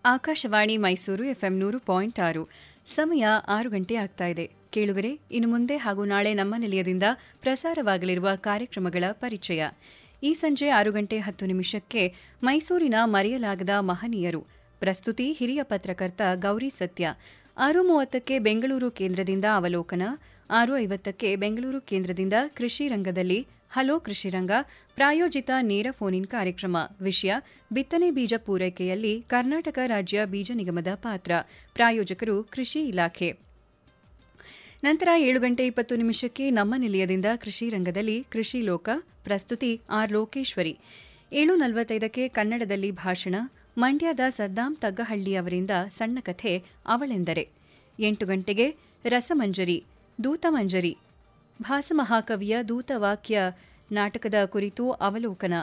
Akashvani Mysuru FM ನೂರು point ಆರು ಸಮಯ ಆರು ಗಂಟೆ ಆಗ್ತಾ ಇದೆ ಕೇಳುಗರೆ ಇನ್ನು ಮುಂದೆ ಹಾಗೂ ನಾಳೆ ನಮ್ಮ ನಿಲಯದಿಂದ ಪ್ರಸಾರವಾಗಲಿರುವ ಕಾರ್ಯಕ್ರಮಗಳ ಪರಿಚಯ ಈ ಸಂಜೆ ಆರು ಗಂಟೆ ಹತ್ತು ನಿಮಿಷಕ್ಕೆ ಮೈಸೂರಿನ ಮರೆಯಲಾಗದ ಮಹನೀಯರು ಪ್ರಸ್ತುತಿ ಹಿರಿಯ ಪತ್ರಕರ್ತ ಗೌರಿ ಸತ್ಯ ಆರು ಮೂವತ್ತಕ್ಕೆ ಬೆಂಗಳೂರು ಕೇಂದ್ರದಿಂದ ಅವಲೋಕನ ಆರು ಐವತ್ತಕ್ಕೆ ಬೆಂಗಳೂರು ಕೇಂದ್ರದಿಂದ ಕೃಷಿ ರಂಗದಲ್ಲಿ ಹಲೋ ಕೃಷಿರಂಗ ಪ್ರಾಯೋಜಿತ ನೇರ ಫೋನ್ ಇನ್ ಕಾರ್ಯಕ್ರಮ ವಿಷಯ ಬಿತ್ತನೆ ಬೀಜ ಪೂರೈಕೆಯಲ್ಲಿ ಕರ್ನಾಟಕ ರಾಜ್ಯ ಬೀಜ ನಿಗಮದ ಪಾತ್ರ ಪ್ರಾಯೋಜಕರು ಕೃಷಿ ಇಲಾಖೆ ನಂತರ ಏಳು ಗಂಟೆ ಇಪ್ಪತ್ತು ನಿಮಿಷಕ್ಕೆ ನಮ್ಮ ನಿಲಯದಿಂದ ಕೃಷಿ ರಂಗದಲ್ಲಿ ಕೃಷಿ ಲೋಕ ಪ್ರಸ್ತುತಿ ಆರ್ ಲೋಕೇಶ್ವರಿ ಏಳು ನಲವತ್ತೈದಕ್ಕೆ ಕನ್ನಡದಲ್ಲಿ ಭಾಷಣ ಮಂಡ್ಯದ ಸದ್ದಾಂ ತಗ್ಗಹಳ್ಳಿ ಅವರಿಂದ ಸಣ್ಣ ಕಥೆ ಅವಳೆಂದರೆ ಎಂಟು ಗಂಟೆಗೆ ರಸಮಂಜರಿ ದೂತಮಂಜರಿ ಭಾಸಮಹಾಕವಿಯ ದೂತವಾಕ್ಯ ನಾಟಕದ ಕುರಿತು ಅವಲೋಕನ